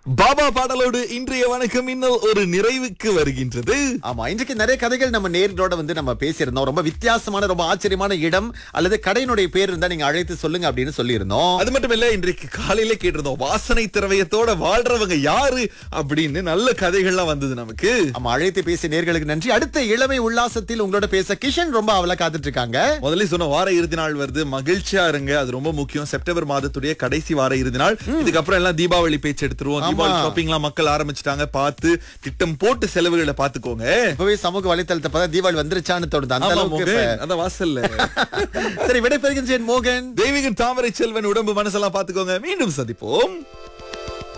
பாபா பாடலோடு இன்றைய வணக்கம் இன்னும் ஒரு நிறைவுக்கு வருகின்றது ஆமா இன்றைக்கு நிறைய கதைகள் நம்ம நேர்களோட வந்து நம்ம பேசியிருந்தோம் ரொம்ப வித்தியாசமான ரொம்ப ஆச்சரியமான இடம் அல்லது கடையினுடைய பேர் இருந்தா நீங்க அழைத்து சொல்லுங்க அப்படின்னு சொல்லியிருந்தோம் அது மட்டும் இல்ல இன்றைக்கு காலையில கேட்டிருந்தோம் வாசனை திரவியத்தோட வாழ்றவங்க யாரு அப்படின்னு நல்ல கதைகள்லாம் வந்தது நமக்கு ஆமா அழைத்து பேசிய நேர்களுக்கு நன்றி அடுத்த இளமை உல்லாசத்தில் உங்களோட பேச கிஷன் ரொம்ப அவளை காத்துட்டு இருக்காங்க முதல்ல சொன்ன வார இறுதி நாள் வருது மகிழ்ச்சியா இருங்க அது ரொம்ப முக்கியம் செப்டம்பர் மாதத்துடைய கடைசி வார இறுதி நாள் இதுக்கப்புறம் எல்லாம் தீபாவளி பேச்சு எடுத்துருவோம் தீபாவளி ஷாப்பிங் எல்லாம் மக்கள் ஆரம்பிச்சிட்டாங்க பார்த்து திட்டம் போட்டு செலவுகளை பாத்துக்கோங்க இப்பவே சமூக வலைத்தளத்தை பார்த்தா தீபாவளி வந்துருச்சான்னு தோணுது அந்த ஆமா அளவுக்கு மோகன், இப்ப- அதான் வாசல்ல சரி விடைபெறுகின்றேன் மோகன் தெய்வீகன் தாமரை செல்வன் உடம்பு மனசெல்லாம் பாத்துக்கோங்க மீண்டும் சந்திப்போம்